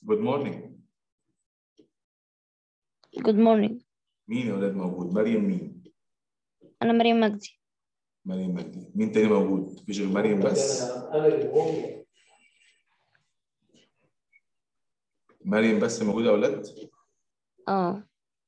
جود مورنينج جود مورنينج مين يا ولاد موجود مريم مين أنا مريم مجدي مريم مجدي مين تاني موجود مفيش غير مريم بس مريم بس موجوده يا ولاد اه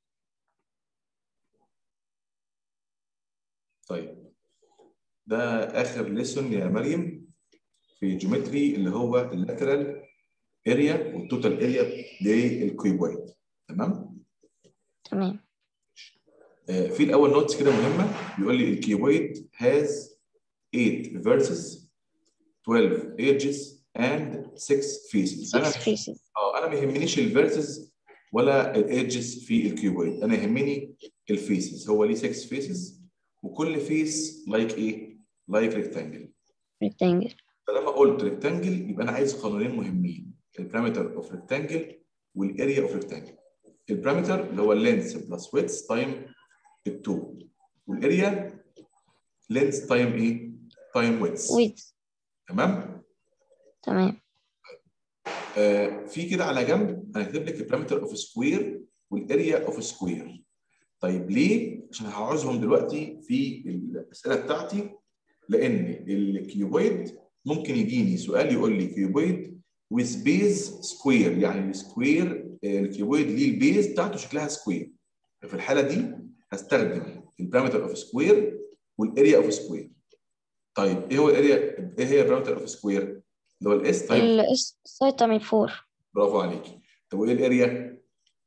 طيب ده اخر ليسون يا مريم في جيومتري اللي هو اللاترال اريا والتوتال اريا للكيوبويد تمام تمام آه، في الاول نوتس كده مهمه بيقول لي الكيوبويد has 8 verses 12 edges and 6 faces انا 6 faces اه انا ما يهمنيش الفيرسز ولا الايدجز في الكيوبويد انا يهمني الفيسز هو ليه 6 فيسز وكل فيس لايك ايه؟ لايك ريكتانجل rectangle فلما قلت ريكتانجل يبقى انا عايز قانونين مهمين البارامتر اوف ريكتانجل والاريا اوف ريكتانجل البارامتر اللي هو اللينس بلس ويتس تايم ال2 والاريا لينس تايم ايه؟ تايم ويتس with تمام؟ تمام آه، في كده على جنب انا كاتب لك البارامتر اوف سكوير والاريا اوف سكوير طيب ليه؟ عشان هعوزهم دلوقتي في الاسئله بتاعتي لان الكيوبويد ممكن يجيني سؤال يقول لي كيوبويد with base سكوير يعني السكوير آه، الكيوبويد ليه البيز بتاعته شكلها سكوير في الحاله دي هستخدم البارامتر اوف سكوير والاريا اوف سكوير طيب ايه هو الاريا ايه هي البارامتر اوف سكوير اللي هو الاس تايم ال S تايم 4 برافو عليكي طب وايه الاريا؟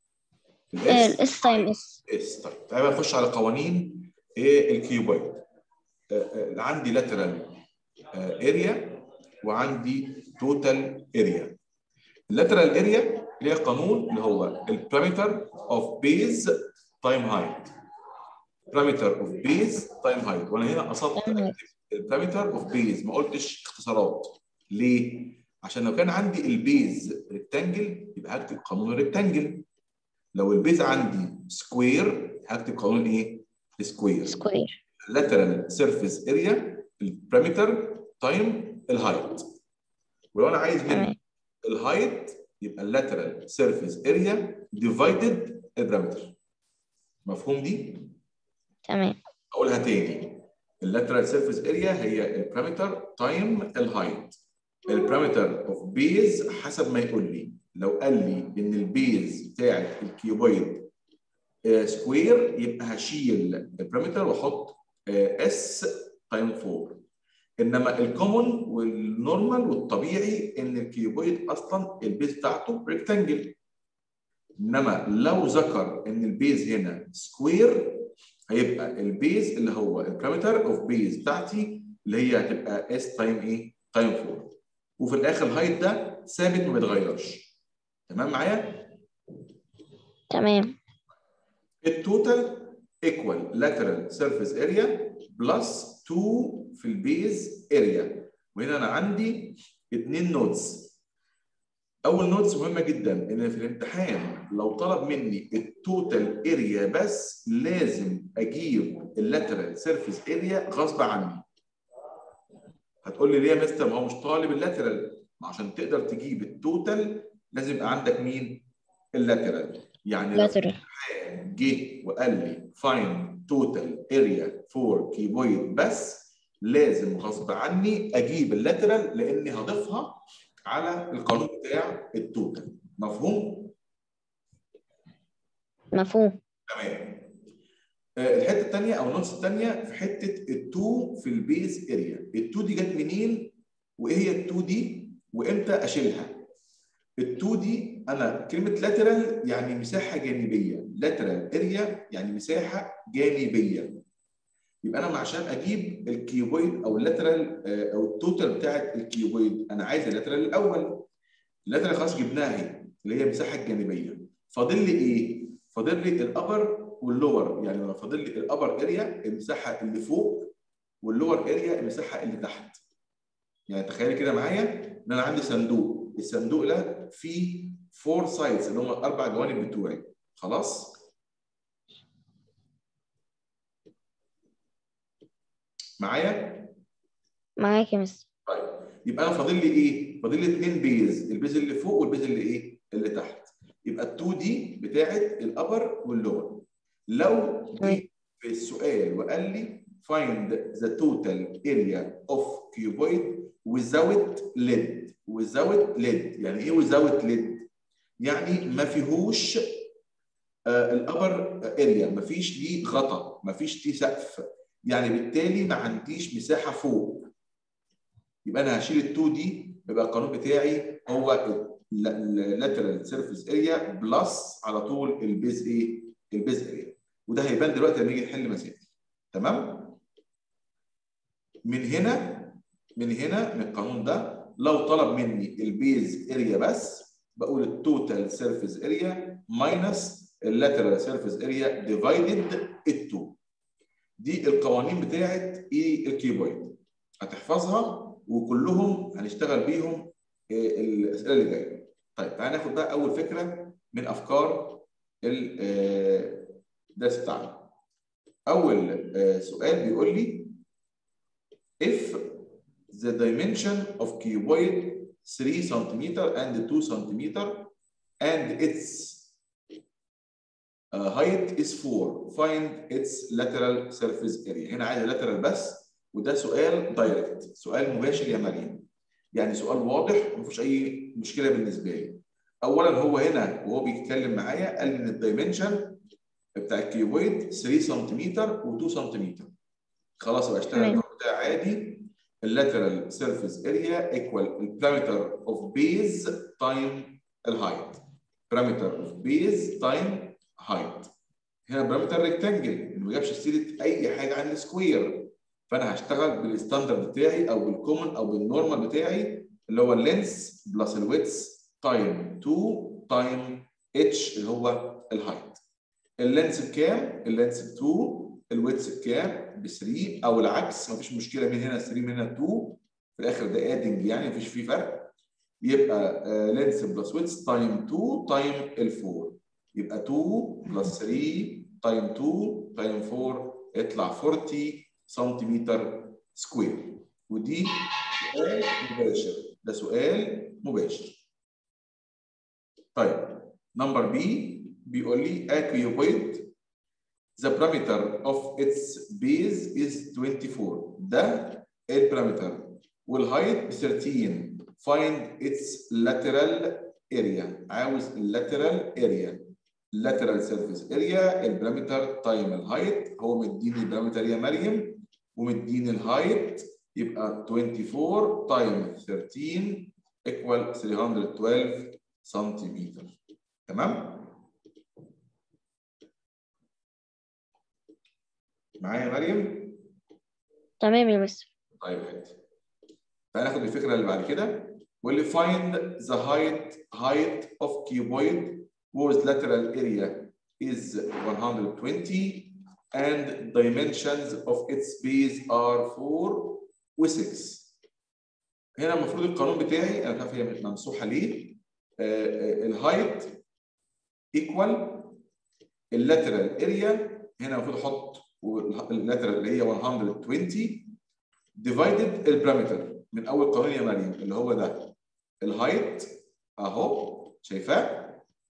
ال S تايم S اس طيب تعالى بقى نخش على قوانين ايه الكيوبويد آه، آه، عندي لاترال اريا وعندي توتال اريا اللاترال اريا اللي هي قانون اللي هو البارامتر اوف بيز تايم هايت بارامتر اوف بيز تايم هايت وانا هنا قصدت Time height. البارامتر اوف بيز ما قلتش اختصارات ليه؟ عشان لو كان عندي البيز ريكتانجل يبقى هكتب قانون الريكتانجل لو البيز عندي سكوير هكتب قانون ايه؟ سكوير سكوير lateral surface area البارامتر تايم الهايت ولو انا عايز من تمام الهايت يبقى اللاترال سيرفيس اريا ديفايدد البارامتر مفهوم دي؟ تمام اقولها تاني اللاترال سيرفيس اريا هي البارامتر تايم الهايت البارامتر اوف بيز حسب ما يقول لي لو قال لي ان البيز بتاعت الكيوبويد سكوير يبقى هشيل البارامتر واحط اس تايم 4 انما الكومون والنورمال والطبيعي ان الكيوبويد اصلا البيز بتاعته ريكتانجل انما لو ذكر ان البيز هنا سكوير هيبقى البيز اللي هو البارامتر اوف بيز بتاعتي اللي هي هتبقى اس تايم ايه؟ تايم 4 وفي الاخر الهايت ده ثابت ما بيتغيرش تمام معايا؟ تمام التوتال ايكوال لاترال سيرفيس اريا بلس 2 في البيز اريا وهنا انا عندي اثنين نودز اول نودز مهمه جدا ان في الامتحان لو طلب مني التوتال اريا بس لازم اجيب اللاترال سيرفيس اريا غصب عني هتقول لي ليه يا مستر ما هو مش طالب اللاترال ما عشان تقدر تجيب التوتال لازم يبقى عندك مين اللاترال يعني لو lateral جه وقال لي find total area for كيبويد بس لازم غصب عني اجيب اللاترال لاني هضيفها على القانون بتاع التوتال مفهوم؟ مفهوم تمام آه، الحته الثانيه او النص الثانيه في حته ال2 في البيز اريا ال2 دي جت منين وايه هي ال2 دي وامتى اشيلها ال2 دي انا كلمه لاترال يعني مساحه جانبيه لاترال اريا يعني مساحه جانبيه يبقى انا عشان اجيب الكيوبويد او اللاترال آه، او التوتال بتاعت الكيوبويد انا عايز اللاترال الاول اللاترال خلاص جبناها اهي اللي هي المساحه الجانبيه فاضل لي ايه؟ فاضل لي الابر واللور يعني لو فاضل لي الابر اريا المساحه اللي فوق واللور اريا المساحه اللي تحت يعني تخيلي كده معايا ان انا عندي صندوق الصندوق ده فيه فور سايدز اللي هم الاربع جوانب بتوعي خلاص معايا معاك يا مستر طيب يبقى انا فاضل لي ايه فاضل لي اثنين بيز البيز اللي فوق والبيز اللي ايه اللي الابر واللور لو تمام. جه في السؤال وقال لي find the total area of cuboid without lid without lid يعني ايه without lid يعني ما فيهوش آه الابر اريا ما فيش ليه غطا ما فيش ليه سقف يعني بالتالي ما عنديش مساحه فوق يبقى انا هشيل ال 2 دي يبقى القانون بتاعي هو اللاترال سيرفيس اريا بلس على طول البيز ايه؟ البيز اريا وده هيبان دلوقتي لما نيجي نحل مسائل تمام؟ من هنا من هنا من القانون ده لو طلب مني البيز اريا بس بقول التوتال سيرفيس اريا ماينس اللاترال سيرفيس اريا ديفايدد ال2 دي القوانين بتاعت ايه الكيبويد هتحفظها وكلهم هنشتغل بيهم إيه الاسئله اللي جايه طيب تعالى ناخد بقى اول فكره من افكار الدرس بتاعنا اول آه، سؤال بيقول لي if the dimension of cuboid 3 cm and 2 cm and its uh, height is 4 find its lateral surface area هنا عايز lateral بس وده سؤال دايركت سؤال مباشر يا مريم يعني سؤال واضح ما فيهوش اي مشكله بالنسبه لي اولا هو هنا وهو بيتكلم معايا قال لي ان الدايمنشن بتاع الكيوبويد 3 سم و2 سم خلاص يبقى اشتغل تمام. القانون بتاعي عادي اللاترال سيرفيس اريا ايكوال البارامتر اوف بيز تايم الهايت بارامتر اوف بيز تايم هايت هنا بارامتر ريكتانجل ما جابش سيره اي حاجه عن السكوير فانا هشتغل بالستاندرد بتاعي او بالكومن او بالنورمال بتاعي اللي هو اللينس بلس الويتس تايم 2 تايم اتش اللي هو الهايت اللينس بكام؟ اللينس ب 2 الويتس بكام؟ ب 3 او العكس مفيش مشكله من هنا 3 من هنا 2 في الاخر ده ادنج يعني مفيش فيه فرق يبقى لينس بلس ويتس تايم 2 تايم ال 4 يبقى 2 بلس 3 تايم 2 تايم 4 يطلع 40 سنتيمتر سكوير ودي سؤال مباشر ده سؤال مباشر طيب نمبر بي بيقول لي a cuboid the parameter of its base is 24 ده البارامتر والهايت ب 13 find its lateral area عاوز اللاترال اريا lateral surface area البارامتر تايم الهايت هو مديني البارامتر يا مريم ومديني الهايت يبقى 24 تايم 13 equal 312 سنتيمتر تمام؟ معايا يا مريم؟ تمام يا مستر طيب حلو. تعالى ناخد الفكره اللي بعد كده واللي find the height height of cuboid whose lateral area is 120 and dimensions of its base are 4 و 6 هنا المفروض القانون بتاعي انا مش عارف هي ممسوحه ليه الهايت ايكوال اللاترال اريا هنا المفروض احط اللاترال اللي هي 120 ديفايدد البارامتر من اول قانون يا مريم اللي هو ده الهايت اهو شايفاه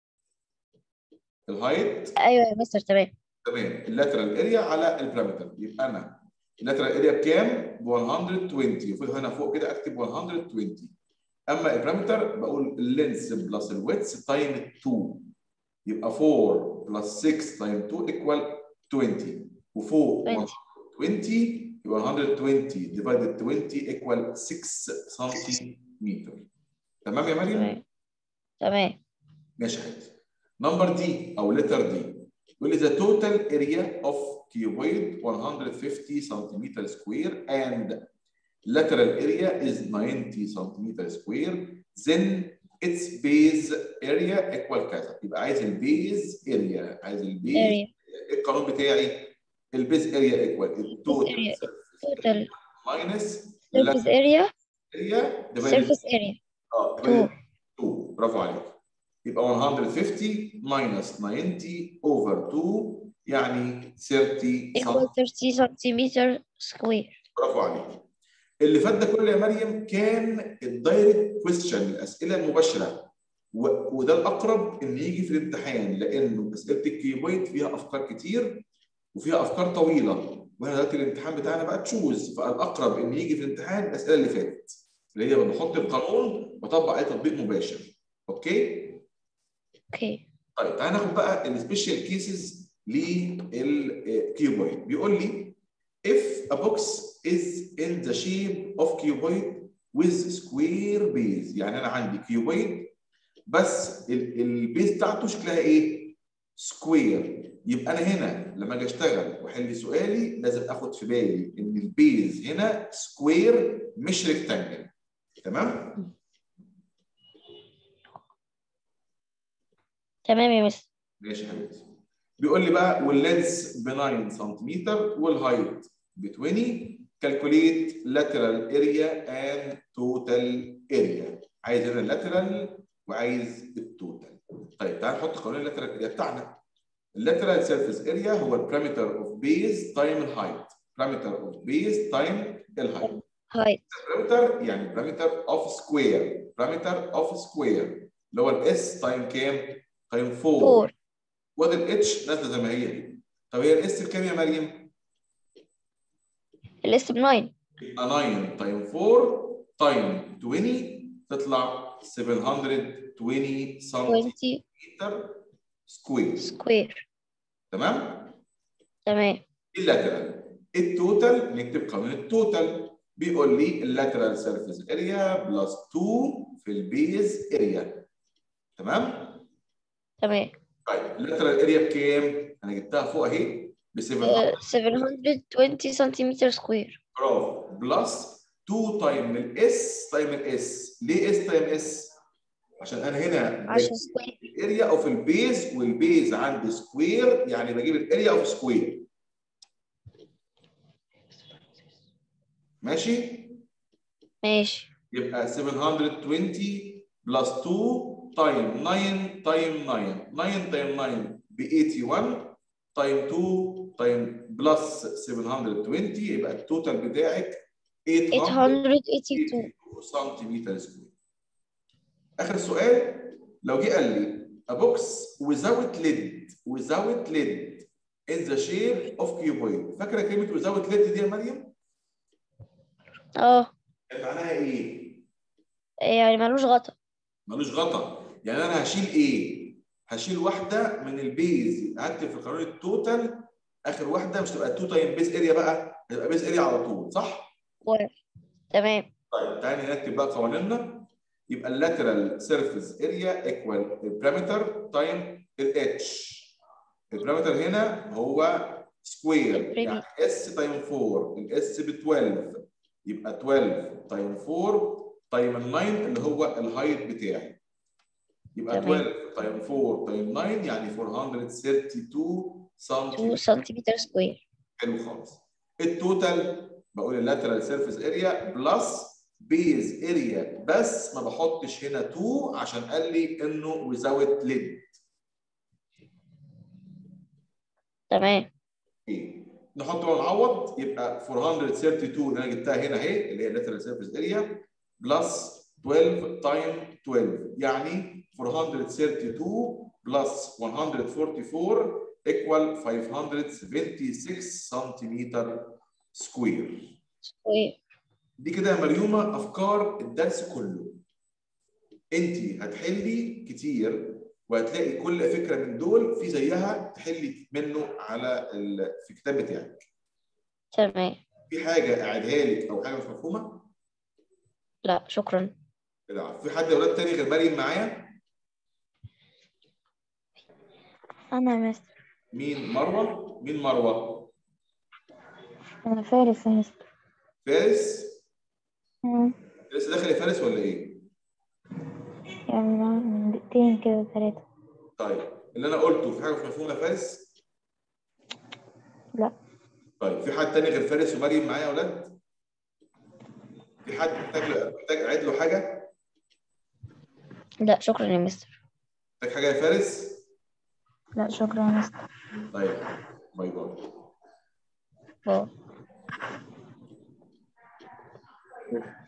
الهايت ايوه يا مستر تمام تمام اللاترال اريا على البارامتر يبقى انا اللاترال اريا بكام؟ ب 120 المفروض هنا فوق كده اكتب 120 اما البارامتر بقول اللينس بلس الويتس تايم 2 يبقى 4 بلس 6 تايم 2 ايكوال 20 وفوق 20. 120 يبقى 120 ديفايدد 20 ايكوال 6 سنتيمتر تمام يا مريم؟ تمام تمام ماشي يا حبيبي نمبر دي او لتر دي يقول لي the total area of cuboid 150 centimeter square and lateral area is 90 centimeter square then its base area equal كذا يبقى عايز البيز اريا عايز البيز اريا القانون بتاعي البيز اريا ايكوال التوتال area. توتال ماينس سيرفيس اريا اريا سيرفيس اريا اه Two. divided 2 برافو عليك يبقى 150 minus 90 over 2 يعني 30 equal 30 سنتيمتر سكوير برافو عليك اللي فات ده كله يا مريم كان الدايركت كويستشن الاسئله المباشره و- وده الاقرب ان يجي في الامتحان لانه اسئله الكيوبويد فيها افكار كتير وفيها افكار طويله واحنا دلوقتي الامتحان بتاعنا بقى تشوز فالاقرب ان يجي في الامتحان الاسئله اللي فاتت اللي هي بنحط القانون واطبق عليه تطبيق مباشر اوكي اوكي طيب تعالى ناخد بقى السبيشال كيسز للكيوبويد بيقول لي if a box is in the shape of cuboid with square base يعني انا عندي كيوبويد بس ال- البيز بتاعته شكلها ايه؟ سكوير يبقى انا هنا لما اجي اشتغل واحل سؤالي لازم اخد في بالي ان البيز هنا سكوير مش ريكتانجل تمام؟ تمام يا مستر ماشي يا حبيبتي بيقول لي بقى واللينس ب 9 سنتيمتر والهايت ب 20 كالكوليت lateral area and total area عايز هنا اللاترال وعايز التوتال طيب تعال نحط قانون اللاترال اريا بتاعنا اللاترال سيرفيس اريا هو البارامتر اوف بيز تايم الهايت بارامتر اوف بيز تايم الهايت هايت بارامتر يعني بارامتر اوف سكوير بارامتر اوف سكوير اللي هو الاس تايم كام؟ تايم 4 فور وادي الاتش نازله زي ما هي طب هي الاس بكام يا مريم؟ الاس ب 9 يبقى 9 تايم 4 تايم 20 تطلع 720 سنتيمتر 20 سكوير سكوير تمام؟ تمام اللاترال التوتال نكتب قانون التوتال بيقول لي اللاترال سيرفيس اريا بلس 2 في البيز اريا تمام؟ تمام طيب اللاترال اريا بكام؟ انا جبتها فوق اهي ب 700 آه، 720 سنتيمتر سكوير برافو بلس 2 تايم الاس تايم الاس ليه اس تايم اس؟ عشان انا هنا عشان سكوير الاريا اوف البيز والبيز عندي سكوير يعني بجيب الاريا اوف سكوير ماشي؟ ماشي يبقى 720 بلس 2 تايم 9 تايم 9 9 تايم 9 ب 81 تايم 2 تايم بلس 720 يبقى التوتال بتاعك 882 سنتيمتر سكوير اخر سؤال لو جه قال لي a box without lid without lid in the shape of cuboid فاكره كلمه without lid دي يا مريم اه معناها ايه يعني ملوش غطا ملوش غطا يعني انا هشيل ايه هشيل واحده من البيز هكتب في قانون التوتال اخر واحده مش تبقى 2 تايم بيز اريا بقى هتبقى بيز اريا على طول صح و... تمام طيب تعالى نكتب بقى قوانيننا يبقى اللاترال سيرفيس اريا ايكوال البارامتر تايم الاتش البارامتر هنا هو سكوير يعني اس تايم 4 الاس ب 12 يبقى 12 تايم 4 تايم ال 9 اللي هو الهايت بتاعي يبقى تمام. 12 تايم 4 تايم 9 يعني 432 2 سنتيمتر سنتيمتر سكوير حلو خالص التوتال بقول اللاترال سيرفيس اريا بلس بيز اريا بس ما بحطش هنا 2 عشان قال لي انه without lid تمام ايه نحط بقى نعوض يبقى 432 اللي انا جبتها هنا اهي اللي هي اللاترال سيرفيس اريا بلس 12 تايم 12 يعني 432 بلس 144 ايكوال 576 سنتيمتر سكوير سكوير دي كده يا مريومه افكار الدرس كله انت هتحلي كتير وهتلاقي كل فكره من دول في زيها تحلي منه على ال... في الكتاب بتاعك تمام في حاجه اعيدها لك او حاجه مش مفهومه لا شكرا لا في حد يا اولاد تاني غير مريم معايا أنا مستر مين مروه مين مروه أنا فارس يا مستر فارس مم. لسه داخل يا فارس ولا ايه يعني من دقيقتين كده ثلاثة طيب اللي انا قلته في حاجه مش مفهومه يا فارس لا طيب في حد تاني غير فارس ومريم معايا يا اولاد في حد محتاج محتاج اعيد له حاجه لا شكرا يا مستر محتاج حاجه يا فارس لا شكرا يا مستر طيب باي باي باي